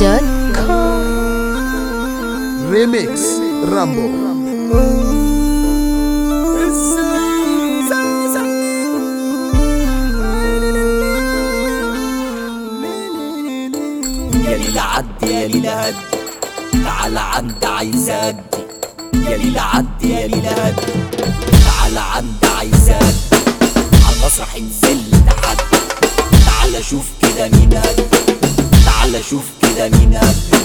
com Remix Rambo يا ليلى عدي يا ليلى هدي تعال عند عايز ادي يا ليلى عدي يا ليلى هدي تعال عند عايز ادي على المسرح انزل تحدي تعال شوف كده مين هدي تعال شوف كده مين هدي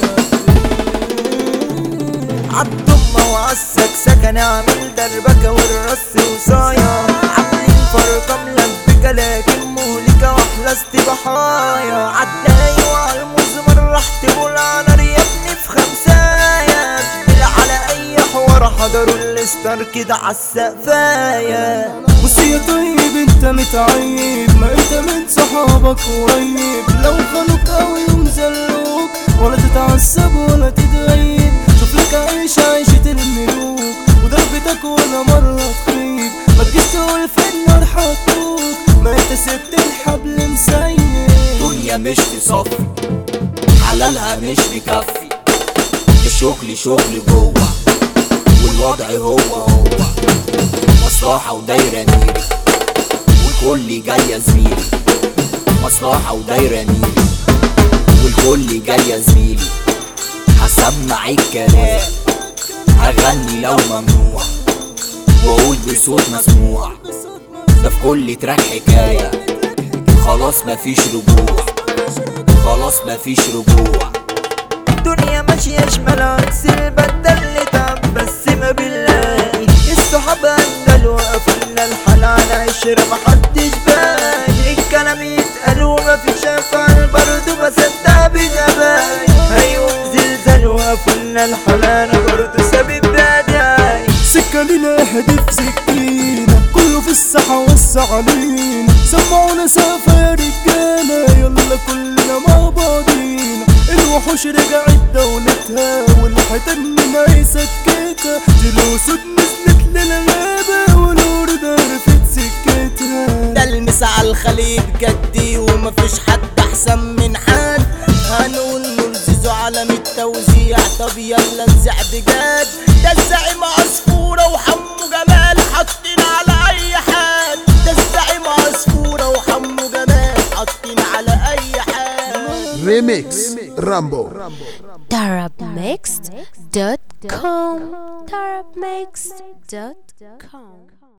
عالضمة وعالسك سكن اعمل دربكة والرص وصايا عاملين فرقة ملبكة لكن مهلكة واحلى ضحايا عالداي وعالمزمر راح تقول على نار يا ابني في خمسايا تقبل على اي حوار حضروا الستار كده عالسقفايا بص يا طيب انت متعيب ما انت من صحابك قريب لو خانوك اوي ومزلوك ولا تتعصب ولا تتغيب شوف لك عيش عيشة الملوك وضربتك ولا مرة تخيب ما تجيش تقول في النار حطوك ما انت سبت الحبل مسيب الدنيا مش تصفي حلالها مش مكفي الشغل شغل جوه والوضع هو هو مصلحة ودايرة نيري والكل جاي يا زميلي مصلحة ودايرة نيري والكل جاي يا زميلي هسمع الكلام هغني لو ممنوع واقول بصوت مسموع ده في كل تراك حكايه خلاص مفيش رجوع خلاص مفيش رجوع الدنيا ماشية شمال عكس البدل اللي تعب بس ما بنلاقي الصحاب اندل وقفلنا الحال على عشرة محدش باقي الكلام يتقال ومفيش افعال برضه بصدق بجباي ايوه زلزال وقفلنا الحال انا برضه سابق بداي سكة لنا هدف سكينة كله في الساحة والسعالين سمعونا سقفة يا رجالة يلا كلنا مع بعضينا الوحوش رجعت دولتها والحيتان من اي سكتها دي الاسود نزلت للغابة والورد عرفت سكتها ده المس على الخليج جدي ومفيش حد احسن من حد هنقول نرززه عالم التوزيع طب يلا نزع بجد ده الزعيم عصفورة وحمو جمال حاطين على اي حد ده الزعيم عصفورة وحمو جمال حاطين على اي حد Remix Rambo darabmixed.com darabmixed.com